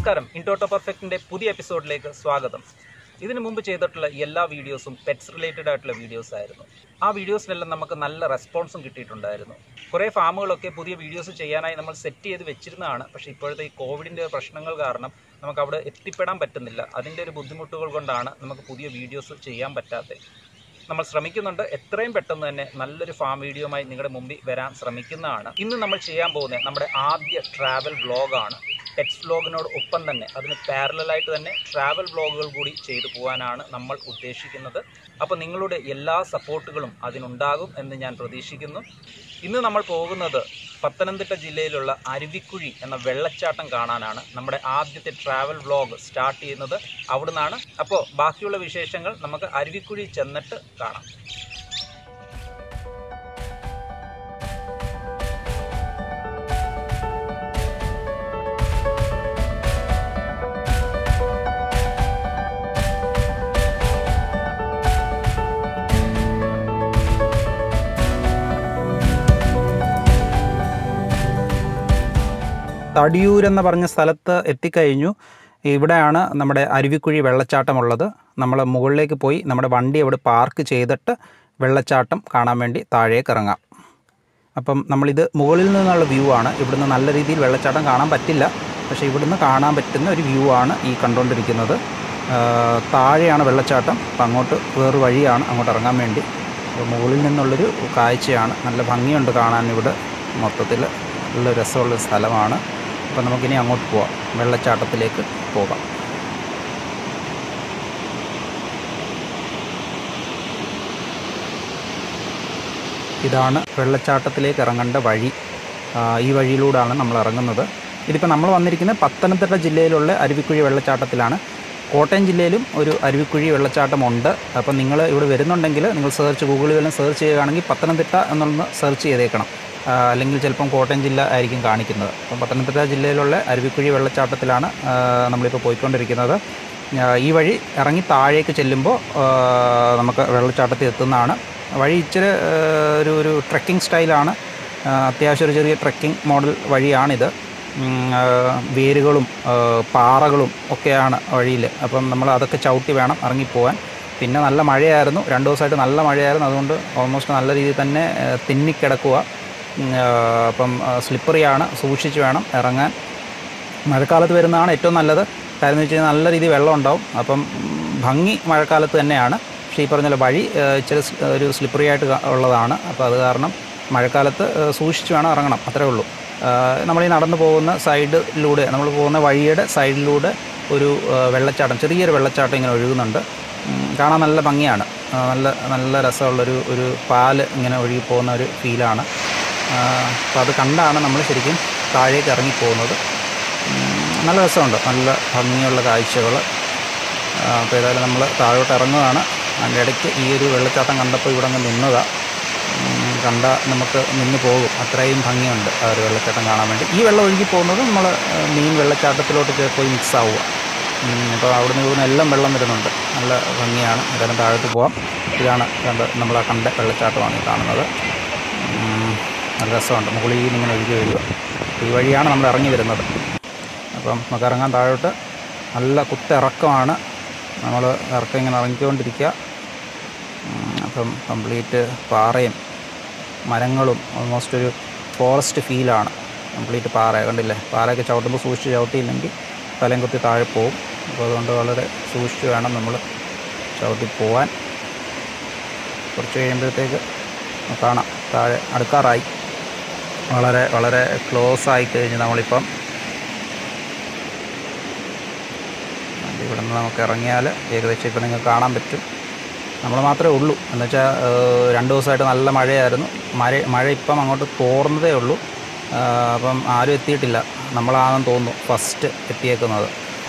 നമസ്കാരം ഇൻടോട്ടോ പെർഫെക്റ്റിന്റെ പുതിയ എപ്പിസോഡിലേക്ക് സ്വാഗതം ഇതിനു മുമ്പ് ചെയ്തിട്ടുള്ള എല്ലാ വീഡിയോസും പെറ്റ്സ് റിലേറ്റഡ് ആയിട്ടുള്ള വീഡിയോസ് ആയിരുന്നു ആ വീഡിയോസിനെല്ലാം നമുക്ക് നല്ല റെസ്പോൺസും കിട്ടിയിട്ടുണ്ടായിരുന്നു കുറേ ഫാമുകളൊക്കെ പുതിയ വീഡിയോസ് ചെയ്യാനായി നമ്മൾ സെറ്റ് ചെയ്ത് വെച്ചിരുന്നതാണ് പക്ഷേ ഇപ്പോഴത്തെ ഈ കോവിഡിൻ്റെ പ്രശ്നങ്ങൾ കാരണം നമുക്ക് അവിടെ എത്തിപ്പെടാൻ പറ്റുന്നില്ല അതിൻ്റെ ഒരു ബുദ്ധിമുട്ടുകൾ കൊണ്ടാണ് നമുക്ക് പുതിയ വീഡിയോസ് ചെയ്യാൻ പറ്റാത്തത് നമ്മൾ ശ്രമിക്കുന്നുണ്ട് എത്രയും പെട്ടെന്ന് തന്നെ നല്ലൊരു ഫാം വീഡിയോയുമായി നിങ്ങളുടെ മുമ്പിൽ വരാൻ ശ്രമിക്കുന്നതാണ് ഇന്ന് നമ്മൾ ചെയ്യാൻ പോകുന്നത് നമ്മുടെ ആദ്യ ട്രാവൽ വ്ളോഗാണ് ടെക്സ്റ്റ് വ്ളോഗിനോട് ഒപ്പം തന്നെ അതിന് പാരലായിട്ട് തന്നെ ട്രാവൽ വ്ളോഗുകൾ കൂടി ചെയ്തു പോകാനാണ് നമ്മൾ ഉദ്ദേശിക്കുന്നത് അപ്പോൾ നിങ്ങളുടെ എല്ലാ സപ്പോർട്ടുകളും അതിനുണ്ടാകും എന്ന് ഞാൻ പ്രതീക്ഷിക്കുന്നു ഇന്ന് നമ്മൾ പോകുന്നത് പത്തനംതിട്ട ജില്ലയിലുള്ള അരുവിക്കുഴി എന്ന വെള്ളച്ചാട്ടം കാണാനാണ് നമ്മുടെ ആദ്യത്തെ ട്രാവൽ വ്ളോഗ് സ്റ്റാർട്ട് ചെയ്യുന്നത് അവിടുന്നാണ് അപ്പോൾ ബാക്കിയുള്ള വിശേഷങ്ങൾ നമുക്ക് അരുവിക്കുഴി ചെന്നിട്ട് കാണാം തടിയൂർ എന്ന് പറഞ്ഞ സ്ഥലത്ത് എത്തിക്കഴിഞ്ഞു ഇവിടെയാണ് നമ്മുടെ അരുവിക്കുഴി വെള്ളച്ചാട്ടമുള്ളത് നമ്മൾ മുകളിലേക്ക് പോയി നമ്മുടെ വണ്ടി അവിടെ പാർക്ക് ചെയ്തിട്ട് വെള്ളച്ചാട്ടം കാണാൻ വേണ്ടി താഴേക്ക് ഇറങ്ങാം അപ്പം നമ്മളിത് മുകളിൽ നിന്നുള്ള വ്യൂ ആണ് ഇവിടുന്ന് നല്ല രീതിയിൽ വെള്ളച്ചാട്ടം കാണാൻ പറ്റില്ല പക്ഷേ ഇവിടുന്ന് കാണാൻ പറ്റുന്ന ഒരു വ്യൂ ആണ് ഈ കണ്ടുകൊണ്ടിരിക്കുന്നത് ആ, താഴെയാണ് വെള്ളച്ചാട്ടം അപ്പം അങ്ങോട്ട് വേറൊരു വഴിയാണ് അങ്ങോട്ട് ഇറങ്ങാൻ വേണ്ടി അപ്പോൾ മുകളിൽ നിന്നുള്ളൊരു കാഴ്ചയാണ് നല്ല ഭംഗിയുണ്ട് കാണാൻ ഇവിടെ മൊത്തത്തിൽ നല്ല രസമുള്ള സ്ഥലമാണ് അപ്പോൾ നമുക്കിനി അങ്ങോട്ട് പോവാം വെള്ളച്ചാട്ടത്തിലേക്ക് പോകാം ഇതാണ് വെള്ളച്ചാട്ടത്തിലേക്ക് ഇറങ്ങേണ്ട വഴി ആ, ഈ വഴിയിലൂടെയാണ് നമ്മൾ ഇറങ്ങുന്നത് ഇതിപ്പോൾ നമ്മൾ വന്നിരിക്കുന്നത് പത്തനംതിട്ട ജില്ലയിലുള്ള അരുവിക്കുഴി വെള്ളച്ചാട്ടത്തിലാണ് കോട്ടയം ജില്ലയിലും ഒരു അരുവിക്കുഴി വെള്ളച്ചാട്ടമുണ്ട് അപ്പം നിങ്ങൾ ഇവിടെ വരുന്നുണ്ടെങ്കിൽ നിങ്ങൾ സെർച്ച് ഗൂഗിളിൽ വല്ലതും സെർച്ച് ചെയ്യുകയാണെങ്കിൽ പത്തനംതിട്ട എന്നൊന്ന് സെർച്ച് ചെയ്തേക്കണം ആ, അല്ലെങ്കിൽ ചിലപ്പം കോട്ടയം ജില്ല ആയിരിക്കും കാണിക്കുന്നത് അപ്പം പത്തനംതിട്ട ജില്ലയിലുള്ള അരുവിക്കുഴി വെള്ളച്ചാട്ടത്തിലാണ് ആ, നമ്മളിപ്പോൾ പോയിക്കൊണ്ടിരിക്കുന്നത് ആ, ഈ വഴി ഇറങ്ങി താഴേക്ക് ചെല്ലുമ്പോൾ ആ, നമുക്ക് വെള്ളച്ചാട്ടത്തിൽ എത്തുന്നതാണ് വഴി ഇച്ചിരി ആ, ഒരു ഒരു ട്രെക്കിംഗ് സ്റ്റൈലാണ് ആ, അത്യാവശ്യം ഒരു ചെറിയ ട്രെക്കിംഗ് മോഡൽ വഴിയാണിത് ഉം, ആ, വേരുകളും ആ, പാറകളും ഒക്കെയാണ് വഴിയിൽ അപ്പം നമ്മൾ അതൊക്കെ ചവിട്ടി വേണം ഇറങ്ങിപ്പോവാൻ പിന്നെ നല്ല മഴയായിരുന്നു രണ്ട് ദിവസമായിട്ട് നല്ല മഴയായിരുന്നു അതുകൊണ്ട് ഓൾമോസ്റ്റ് നല്ല രീതിയിൽ തന്നെ ആ, തിന്നിക്കിടക്കുക ഉം, ആ, അപ്പം സ്ലിപ്പറിയാണ് സൂക്ഷിച്ച് വേണം ഇറങ്ങാൻ മഴക്കാലത്ത് വരുന്നതാണ് ഏറ്റവും നല്ലത് കാര്യം എന്ന് വെച്ച് കഴിഞ്ഞാൽ നല്ല രീതിയിൽ വെള്ളം ഉണ്ടാവും അപ്പം ഉം, ഭംഗി മഴക്കാലത്ത് തന്നെയാണ് പക്ഷേ ഈ പറഞ്ഞ പോലെ വഴി ഏഹ്, ഇച്ചിരി സ്- ഒരു സ്ലിപ്പറി ആയിട്ട് കാ- ഉള്ളതാണ് അപ്പോൾ അത് കാരണം മഴക്കാലത്ത് ഏഹ്, സൂക്ഷിച്ച് വേണം ഇറങ്ങണം അത്രേ ഉള്ളൂ നമ്മൾ ഈ നടന്നു പോകുന്ന സൈഡിലൂടെ നമ്മൾ പോകുന്ന വഴിയുടെ സൈഡിലൂടെ ഒരു ഏഹ്, വെള്ളച്ചാട്ടം ചെറിയൊരു വെള്ളച്ചാട്ടം ഇങ്ങനെ ഒഴുകുന്നുണ്ട് ഉം, കാണാൻ നല്ല ഭംഗിയാണ് ആ, നല്ല നല്ല രസമുള്ളൊരു ഒരു പാല് ഇങ്ങനെ ഒഴുകി പോകുന്ന ഒരു ഫീലാണ് അപ്പോൾ അത് കണ്ടാണ് നമ്മൾ ശരിക്കും താഴേക്ക് ഇറങ്ങിപ്പോകുന്നത് ഉം, നല്ല രസമുണ്ട് നല്ല ഭംഗിയുള്ള കാഴ്ചകൾ അപ്പോൾ ഏതായാലും നമ്മൾ താഴോട്ട് ഇറങ്ങുകയാണ് അതിൻ്റെ ഇടയ്ക്ക് ഈ ഒരു വെള്ളച്ചാട്ടം കണ്ടപ്പോൾ ഇവിടെ അങ്ങ് നിന്നതാണ് കണ്ട നമുക്ക് നിന്ന് പോകും അത്രയും ഭംഗിയുണ്ട് ആ ഒരു വെള്ളച്ചാട്ടം കാണാൻ വേണ്ടി ഈ വെള്ളം ഒഴുകി പോകുന്നത് നമ്മൾ മീൻ വെള്ളച്ചാട്ടത്തിലോട്ട് ചെ- പോയി മിക്സ് ആവുക അപ്പോൾ അവിടുന്ന് ഇവിടുന്ന് എല്ലാം വെള്ളം വരുന്നുണ്ട് നല്ല ഭംഗിയാണ് ഏതായാലും താഴോട്ട് പോവാം ഇതാണ് കണ്ട് നമ്മൾ ആ കണ്ട വെള്ളച്ചാട്ടമാണ് ഈ കാണുന്നത് ഉം, നല്ല രസമുണ്ട് മുകളിൽ നിന്ന് ഇങ്ങനെ ഒഴുകി വരിക ഈ വഴിയാണ് നമ്മൾ ഇറങ്ങി വരുന്നത് അപ്പം നമുക്ക് ഇറങ്ങാൻ താഴോട്ട് നല്ല കുത്തിറക്കമാണ് നമ്മൾ ഇറക്കം ഇങ്ങനെ ഇറങ്ങിക്കൊണ്ടിരിക്കുക ഉം, അപ്പം കംപ്ലീറ്റ് പാറയും മരങ്ങളും ഓൾമോസ്റ്റ് ഒരു ഫോറസ്റ്റ് ഫീലാണ് കംപ്ലീറ്റ് പാറ കണ്ടില്ലേ പാറയൊക്കെ ചവിട്ടുമ്പോൾ സൂക്ഷിച്ച് ചവിട്ടിയില്ലെങ്കിൽ തലയും കുത്തി താഴെ പോകും അപ്പോൾ അതുകൊണ്ട് വളരെ സൂക്ഷിച്ച് വേണം നമ്മൾ ചവിട്ടി പോവാൻ കുറച്ച് കഴിയുമ്പോഴത്തേക്ക് കാണാം താഴെ അടുക്കാറായി വളരെ വളരെ ക്ലോസ് ആയി കഴിഞ്ഞ് നമ്മളിപ്പം ഇവിടെ നിന്ന് നമുക്ക് ഇറങ്ങിയാൽ ഏകദേശം ഇപ്പം നിങ്ങൾക്ക് കാണാൻ പറ്റും നമ്മൾ മാത്രമേ ഉള്ളൂ എന്ന് വെച്ചാൽ രണ്ട് ദിവസമായിട്ട് നല്ല മഴയായിരുന്നു മഴ മഴ ഇപ്പം അങ്ങോട്ട് തോർന്നതേ ഉള്ളൂ ആ, അപ്പം ആരും എത്തിയിട്ടില്ല നമ്മളാണെന്ന് തോന്നുന്നു ഫസ്റ്റ് എത്തിയേക്കുന്നത്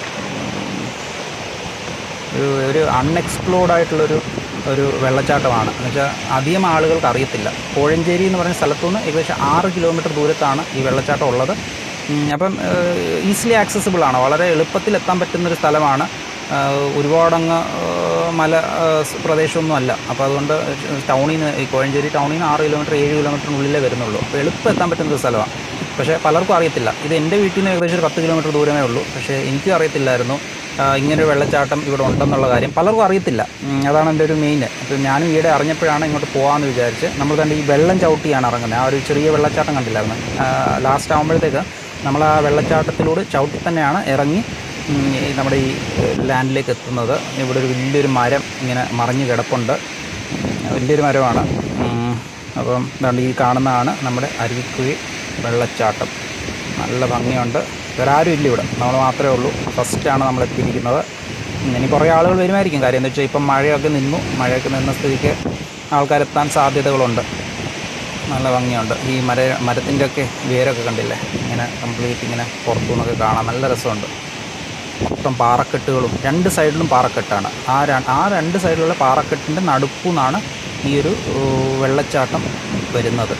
ഒരു ഒരു അൺഎക്സ്പ്ലോർഡ് ആയിട്ടുള്ളൊരു ഒരു വെള്ളച്ചാട്ടമാണ് എന്ന് വെച്ചാൽ അധികം ആളുകൾക്ക് അറിയത്തില്ല കോഴഞ്ചേരി എന്ന് പറഞ്ഞ സ്ഥലത്തുനിന്ന് ഏകദേശം ആറ് കിലോമീറ്റർ ദൂരത്താണ് ഈ വെള്ളച്ചാട്ടം ഉള്ളത് ഉം, അപ്പം ഈസിലി ആക്സസിബിൾ ആണ് വളരെ എളുപ്പത്തിൽ എത്താൻ പറ്റുന്നൊരു സ്ഥലമാണ് ആ, ഒരുപാടങ്ങ് ആ, മല ആ, സ് പ്രദേശമൊന്നും അല്ല അപ്പോൾ അതുകൊണ്ട് ടൗണിൽ നിന്ന് ഈ കോഴഞ്ചേരി ടൗണിൽ നിന്ന് ആറ് കിലോമീറ്റർ ഏഴ് കിലോമീറ്ററിനുള്ളിലേ വരുന്നുള്ളൂ അപ്പോൾ എളുപ്പം എത്താൻ പറ്റുന്ന ഒരു സ്ഥലമാണ് പക്ഷേ പലർക്കും അറിയത്തില്ല ഇത് എൻ്റെ വീട്ടിൽ നിന്ന് ഏകദേശം ഒരു പത്ത് കിലോമീറ്റർ ദൂരമേ ഉള്ളൂ പക്ഷേ എനിക്കും അറിയത്തില്ലായിരുന്നു ആ, ഇങ്ങനൊരു വെള്ളച്ചാട്ടം ഇവിടെ ഉണ്ടെന്നുള്ള കാര്യം പലർക്കും അറിയത്തില്ല ഉം, അതാണ് എൻ്റെ ഒരു മെയിൻ അപ്പോൾ ഞാനും ഈയിടെ അറിഞ്ഞപ്പോഴാണ് ഇങ്ങോട്ട് പോകാമെന്ന് വിചാരിച്ച് നമ്മൾ തന്നെ ഈ വെള്ളം ചവിട്ടിയാണ് ഇറങ്ങുന്നത് ആ ഒരു ചെറിയ വെള്ളച്ചാട്ടം കണ്ടില്ലായിരുന്നു ലാസ്റ്റ് ആകുമ്പോഴത്തേക്ക് നമ്മൾ ആ വെള്ളച്ചാട്ടത്തിലൂടെ ചവിട്ടി തന്നെയാണ് ഇറങ്ങി ഉം, ഈ നമ്മുടെ ഈ ലാൻഡിലേക്ക് എത്തുന്നത് ഇവിടെ ഒരു വലിയൊരു മരം ഇങ്ങനെ മറിഞ്ഞ് കിടപ്പുണ്ട് വലിയൊരു മരമാണ് ഉം, അപ്പം ഇതാണ്ട് ഈ കാണുന്നതാണ് നമ്മുടെ അരുവിക്കുഴി വെള്ളച്ചാട്ടം നല്ല ഭംഗിയുണ്ട് വേറെ ആരും ഇല്ല ഇവിടെ നമ്മൾ മാത്രമേ ഉള്ളൂ ഫസ്റ്റാണ് നമ്മൾ എത്തിയിരിക്കുന്നത് ഇനി കുറേ ആളുകൾ വരുമായിരിക്കും കാര്യം എന്താ വെച്ചാൽ ഇപ്പം മഴയൊക്കെ നിന്നു മഴയൊക്കെ നിന്ന സ്ഥിതിക്ക് ആൾക്കാരെത്താൻ സാധ്യതകളുണ്ട് നല്ല ഭംഗിയുണ്ട് ഈ മര മരത്തിൻ്റെ ഒക്കെ വേരൊക്കെ കണ്ടില്ലേ ഇങ്ങനെ കംപ്ലീറ്റ് ഇങ്ങനെ പുറത്തു നിന്നൊക്കെ കാണാൻ നല്ല രസമുണ്ട് മൊത്തം പാറക്കെട്ടുകളും രണ്ട് സൈഡിലും പാറക്കെട്ടാണ് ആ ര- ആ രണ്ട് സൈഡിലുള്ള പാറക്കെട്ടിൻ്റെ നടുക്കു നിന്നാണ് ഈ ഒരു ഏ, വെള്ളച്ചാട്ടം വരുന്നത്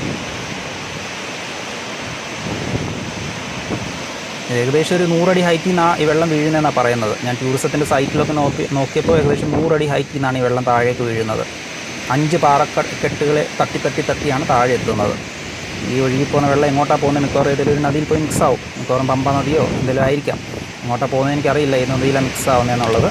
ഏകദേശം ഒരു നൂറടി ഹൈറ്റിൽ നിന്നാണ് ഈ വെള്ളം വീഴുന്നതെന്നാണ് പറയുന്നത് ഞാൻ ടൂറിസത്തിൻ്റെ സൈറ്റിലൊക്കെ നോക്കി നോക്കിയപ്പോൾ ഏകദേശം നൂറടി ഹൈറ്റിൽ നിന്നാണ് ഈ വെള്ളം താഴേക്ക് വീഴുന്നത് അഞ്ച് പാറക്കെട്ടുകളെ തട്ടി തട്ടി തട്ടിയാണ് താഴെ എത്തുന്നത് ഈ ഒഴുകി പോകുന്ന വെള്ളം എങ്ങോട്ടാണ് പോകുന്നത് മിക്കവാറും ഏതെങ്കിലും ഒരു നദിയിൽ പോയി മിക്സ് ആവും മിക്കവാറും പമ്പ നദിയോ എന്തെങ്കിലും ആയിരിക്കാം എങ്ങോട്ടാണ് പോകുന്നത് എനിക്കറിയില്ല ഈ നദിയിലാണ് മിക്സ് ആവുന്നതെന്നുള്ളത്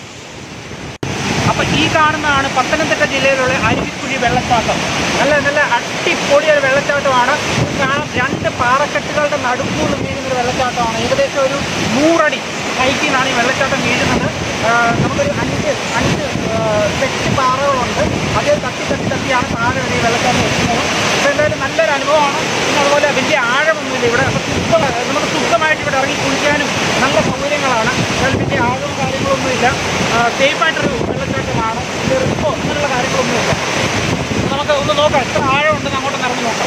അപ്പൊ ഈ കാണുന്നതാണ് പത്തനംതിട്ട ജില്ലയിലുള്ള അരുവിക്കുഴി വെള്ളച്ചാട്ടം നല്ല നല്ല അടിപൊളി ഒരു വെള്ളച്ചാട്ടമാണ് കാണാം രണ്ട് പാറക്കെട്ടുകളുടെ നടുക്കൂന്ന് വീഴുന്ന ഒരു വെള്ളച്ചാട്ടമാണ് ഏകദേശം ഒരു നൂറടി ഹൈറ്റിൽ നിന്നാണ് ഈ വെള്ളച്ചാട്ടം വീഴുന്നത് ആ, നമുക്കൊരു അഞ്ച് അഞ്ച് സെറ്റ് പാറകളുണ്ട് അതേ തട്ടി തട്ടി തട്ടിയാണ് താഴെ വരെ ഈ വെള്ളച്ചാട്ടം എത്തുന്നത് അപ്പോൾ എന്തായാലും നല്ലൊരു അനുഭവമാണ് പിന്നെ അതുപോലെ വലിയ ആഴമൊന്നുമില്ല ഇവിടെ അപ്പോൾ ശുദ്ധ നമുക്ക് ശുദ്ധമായിട്ട് ഇവിടെ ഇറങ്ങി കുളിക്കാനും നല്ല സൗകര്യങ്ങളാണ് അതായത് വലിയ ആഴവും കാര്യങ്ങളൊന്നുമില്ല സേഫായിട്ടൊരു വെള്ളച്ചാട്ടമാണ് വലിയ റിസ്ക്കോ അങ്ങനെയുള്ള കാര്യങ്ങളൊന്നുമില്ല അപ്പോൾ നമുക്ക് ഒന്ന് നോക്കാം എത്ര ആഴമുണ്ടെന്ന് അങ്ങോട്ട് ഇറങ്ങി നോക്കാം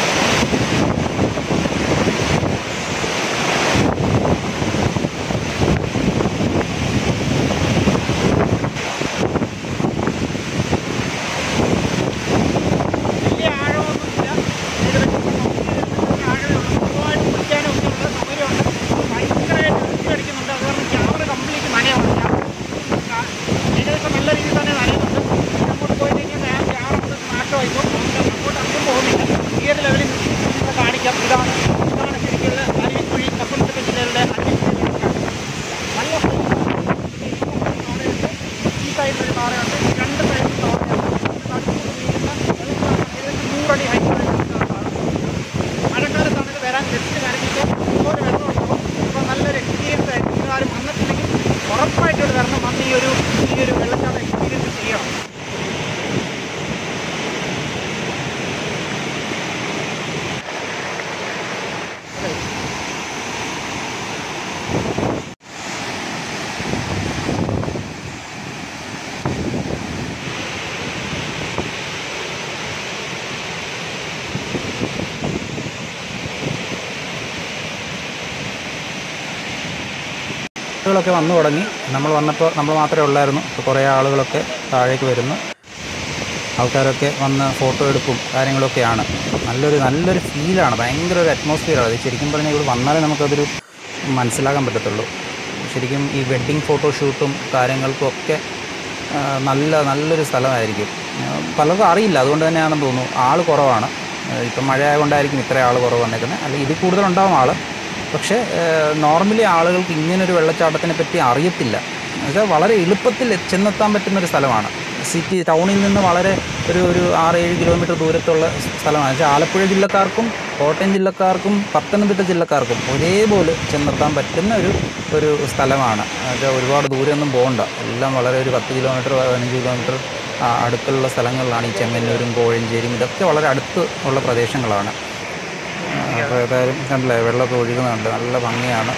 വലിയ ആഴമൊന്നുമില്ല ഏകദേശം നമുക്ക് ആഴമേ ഉള്ളൂ സുഖമായിട്ട് കുളിക്കാനും ഒക്കെ ഉള്ള സൗകര്യമുണ്ട് ഭയങ്കരമായിട്ട് റിസ്ക് അടിക്കുന്നുണ്ട് അത് കാരണം ക്യാമറ കംപ്ലീറ്റ് നനയാണ് ഞാൻ ഏകദേശം നല്ല രീതിയിൽ തന്നെ നനയുന്നുണ്ട് അങ്ങോട്ട് പോയി കഴിഞ്ഞാൽ ഞാൻ ക്യാമറ കൊണ്ട് നാശമായിപ്പോൾ അങ്ങോട്ട് അങ്ങോട്ട് പോകുന്നില്ല ഈ ഒരു ലെവലിൽ നിങ്ങളെ കാണിക്കാം ഇതാണ് ഇതാണ് ശരിക്കുള്ള അരുവിക്കുഴി പത്തനംതിട്ട ജില്ലയിലെ അരുവിക്കുഴി വെള്ളച്ചാട്ടം. നല്ല പാറയുണ്ട് ഈ സൈഡിൽ ഒരു പാറയുണ്ട് രണ്ട് സൈഡിൽ പാറയുണ്ട് നടുക്ക് വീഴുന്ന വെള്ളച്ചാട്ടം ഏകദേശം നൂറടി ഹൈറ്റുള്ള വെള്ളച്ചാട്ടമാണ് മഴക്കാലത്താണ് ഇത് വരാൻ ജസ്റ്റ് കരഞ്ഞിട്ട് ഇതുപോലെ വെള്ളം ഉണ്ടാവും അപ്പോൾ നല്ലൊരു എക്സ്പീരിയൻസ് ആയിരിക്കും ഇതാരും വന്നിട്ടുണ്ടെങ്കിൽ ഉറപ്പായിട്ടും ഇവിടെ വരണം വന്ന് ഈ ഒരു ഈ ഒരു വെള്ളച്ചാട്ടം എക്സ്പീരിയൻസ് ചെയ്യണം ആളുകളൊക്കെ വന്നു തുടങ്ങി നമ്മൾ വന്നപ്പോൾ നമ്മൾ മാത്രമേ ഉള്ളായിരുന്നു ഇപ്പോൾ കുറേ ആളുകളൊക്കെ താഴേക്ക് വരുന്നു ആൾക്കാരൊക്കെ വന്ന് ഫോട്ടോ എടുപ്പും കാര്യങ്ങളൊക്കെയാണ് നല്ലൊരു നല്ലൊരു ഫീലാണ് ഭയങ്കര ഒരു അറ്റ്മോസ്ഫിയറാണ് അത് ശരിക്കും പറഞ്ഞാൽ ഇവിടെ വന്നാലേ നമുക്കതൊരു മനസ്സിലാക്കാൻ പറ്റത്തുള്ളൂ ശരിക്കും ഈ വെഡ്ഡിങ് ഫോട്ടോഷൂട്ടും കാര്യങ്ങൾക്കും ഒക്കെ ആ, നല്ല നല്ലൊരു സ്ഥലമായിരിക്കും ആ, പലർക്കും അറിയില്ല അതുകൊണ്ട് തന്നെയാണെന്ന് തോന്നുന്നു ആൾ കുറവാണ് ആ, ഇപ്പം മഴ ആയതുകൊണ്ടായിരിക്കും ഇത്ര ആൾ കുറവ് വന്നേക്കുന്നത് അല്ലെങ്കിൽ ഇതിൽ കൂടുതലുണ്ടാവും ആൾ പക്ഷേ നോർമലി ആളുകൾക്ക് ഇങ്ങനൊരു വെള്ളച്ചാട്ടത്തിനെ പറ്റി അറിയത്തില്ല എന്നുവെച്ചാൽ വളരെ എളുപ്പത്തിൽ ചെന്നെത്താൻ പറ്റുന്ന ഒരു സ്ഥലമാണ് സിറ്റി ടൗണിൽ നിന്ന് വളരെ ഒരു ഒരു ആറ് ഏഴ് കിലോമീറ്റർ ദൂരത്തുള്ള സ്ഥലമാണ് വെച്ചാൽ ആലപ്പുഴ ജില്ലക്കാർക്കും കോട്ടയം ജില്ലക്കാർക്കും പത്തനംതിട്ട ജില്ലക്കാർക്കും ഒരേപോലെ ചെന്നെത്താൻ പറ്റുന്ന ഒരു ഒരു സ്ഥലമാണ് എന്നുവെച്ചാൽ ഒരുപാട് ദൂരമൊന്നും പോകണ്ട എല്ലാം വളരെ ഒരു പത്ത് കിലോമീറ്റർ പതിനഞ്ച് കിലോമീറ്റർ ആ, അടുത്തുള്ള സ്ഥലങ്ങളിലാണ് ഈ ചെങ്ങന്നൂരും കോഴഞ്ചേരിയും ഇതൊക്കെ വളരെ അടുത്ത് ഉള്ള പ്രദേശങ്ങളാണ് അപ്പോൾ ഏതായാലും കണ്ടില്ലേ വെള്ളമൊക്കെ ഒഴുകുന്നുണ്ട് നല്ല ഭംഗിയാണ്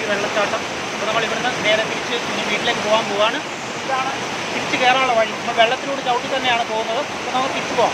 വെള്ളച്ചാട്ടം അപ്പോൾ നമ്മൾ ഇവിടുന്ന് നേരെ തിരിച്ച് ഇനി വീട്ടിലേക്ക് പോകാൻ പോവാണ് ഇതാണ് തിരിച്ച് കയറാനുള്ള വഴി നമ്മൾ വെള്ളത്തിലൂടെ ചവിട്ടി തന്നെയാണ് പോകുന്നത് അപ്പോൾ നമുക്ക് തിരിച്ചു പോകാം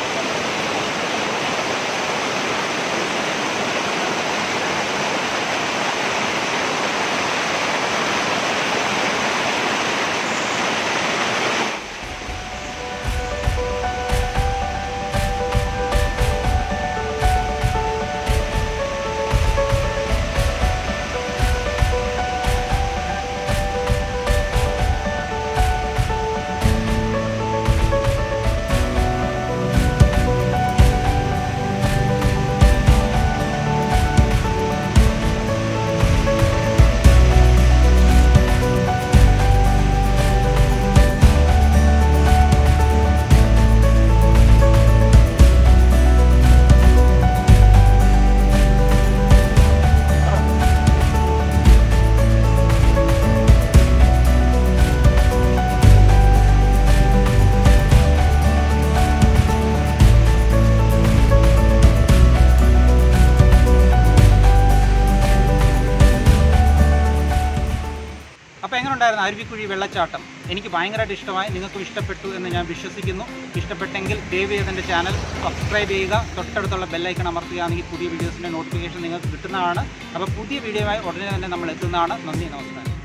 അപ്പോൾ എങ്ങനെ ഉണ്ടായിരുന്നു അരുവിക്കുഴി വെള്ളച്ചാട്ടം എനിക്ക് ഭയങ്കരമായിട്ട് ഇഷ്ടമായി നിങ്ങൾക്കും ഇഷ്ടപ്പെട്ടു എന്ന് ഞാൻ വിശ്വസിക്കുന്നു ഇഷ്ടപ്പെട്ടെങ്കിൽ ദയവ് ചെയ്ത് എൻ്റെ ചാനൽ സബ്സ്ക്രൈബ് ചെയ്യുക തൊട്ടടുത്തുള്ള ബെല്ലൈക്കൺ അമർത്തുകയാണെങ്കിൽ പുതിയ വീഡിയോസിൻ്റെ നോട്ടിഫിക്കേഷൻ നിങ്ങൾക്ക് കിട്ടുന്നതാണ് അപ്പോൾ പുതിയ വീഡിയോയുമായി ഉടനെ തന്നെ നമ്മൾ എത്തുന്നതാണ് നന്ദി നമസ്കാരം